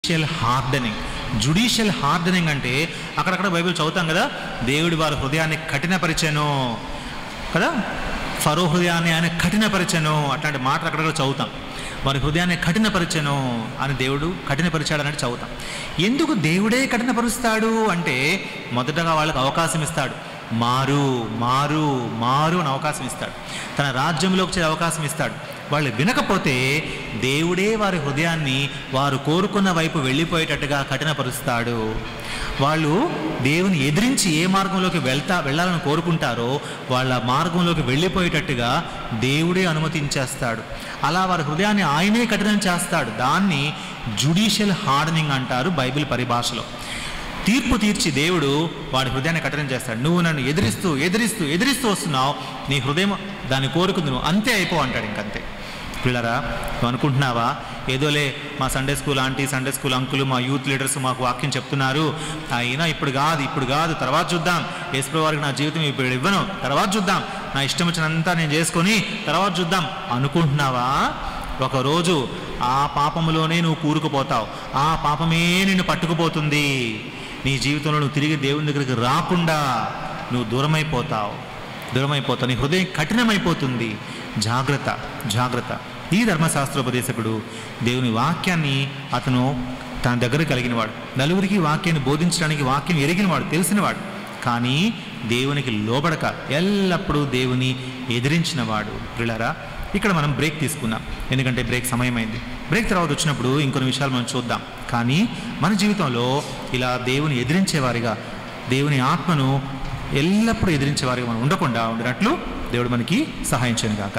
judicial hardening judicial hardening అంటే అక్కడక్కడ Bible చదువుతాం కదా దేవుడి వారి హృదయాన్ని కఠినపరిచాను కదా ఫరో హృదయాన్ని ఆయన కఠినపరిచాను అట్లాంటి మాటలు అక్కడక్కడ చదువుతాం వారి హృదయాన్ని కఠినపరిచాను అని దేవుడు కఠినపరిచాడు అన్నట్టు చదువుతాం ఎందుకు దేవుడే కఠినపరుస్తాడు అంటే మొదటగా వాళ్ళకి అవకాశం ఇస్తాడు మారు మారు మారు అని అవకాశం ఇస్తాడు తన రాజ్యంలోకి వచ్చే అవకాశం ఇస్తాడు వాళ్ళు వినకపోతే దేవుడే వారి హృదయాన్ని వారు కోరుకున్న వైపు వెళ్ళిపోయేటట్టుగా కఠినపరుస్తాడు వాళ్ళు దేవుని ఎదిరించి ఏ మార్గంలోకి వెళ్తా వెళ్ళాలని కోరుకుంటారో వాళ్ళ మార్గంలోకి వెళ్ళిపోయేటట్టుగా దేవుడే అనుమతించేస్తాడు అలా వారి హృదయాన్ని ఆయనే కఠినం చేస్తాడు దాన్ని జుడిషియల్ హార్డనింగ్ అంటారు బైబిల్ పరిభాషలో తీర్పు తీర్చి దేవుడు వాడి హృదయాన్ని కఠినం చేస్తాడు నువ్వు నన్ను ఎదిరిస్తూ ఎదిరిస్తూ ఎదిరిస్తూ వస్తున్నావు నీ హృదయం దాన్ని కోరుకుంది నువ్వు అంతే అయిపో అంటాడు ఇంకంతే పిల్లరా నువ్వు అనుకుంటున్నావా ఏదోలే మా Sunday school aunty Sunday school uncle మా యూత్ లీడర్స్ మాకు వాక్యం చెప్తున్నారు అయినా ఇప్పుడు కాదు ఇప్పుడు కాదు తర్వాత చూద్దాం యేసుప్రభు వారికి నా జీవితం ఇప్పుడు ఇవ్వను తర్వాత చూద్దాం నా ఇష్టం వచ్చినంతా నేను చేసుకొని తర్వాత చూద్దాం అనుకుంటున్నావా ఒకరోజు ఆ పాపములోనే నువ్వు కూరుకుపోతావు ఆ పాపమే నిన్ను పట్టుకుపోతుంది నీ జీవితంలో నువ్వు తిరిగి దేవుని దగ్గరికి రాకుండా నువ్వు దూరమైపోతావు దూరమైపోతావు నీ హృదయం కఠినమైపోతుంది జాగ్రత్త జాగ్రత్త ఈ ధర్మశాస్త్రోపదేశకుడు దేవుని వాక్యాన్ని అతను తన దగ్గర కలిగినవాడు నలుగురికి వాక్యాన్ని బోధించడానికి వాక్యం ఎరిగినవాడు తెలిసినవాడు కానీ దేవునికి లోబడక ఎల్లప్పుడూ దేవుని ఎదిరించినవాడు పిల్లరా ఇక్కడ మనం బ్రేక్ తీసుకుందాం ఎందుకంటే బ్రేక్ సమయం అయింది బ్రేక్ తర్వాత వచ్చినప్పుడు ఇంకొన్ని విషయాలు మనం చూద్దాం కానీ మన జీవితంలో ఇలా దేవుని ఎదిరించేవారిగా దేవుని ఆత్మను ఎల్లప్పుడూ ఎదిరించేవారిగా మనం ఉండకుండా ఉండినట్లు దేవుడు మనకి సహాయం చేయను గాక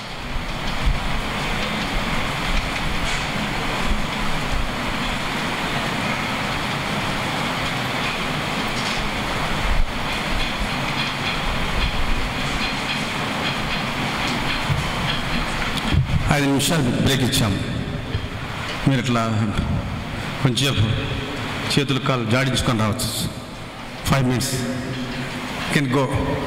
ఐదు నిమిషాలు బ్రేక్ ఇచ్చాం మీరు ఇట్లా కొంచెం చేతులు కాలు జాడించుకొని రావచ్చు ఫైవ్ మినిట్స్ కెన్ గో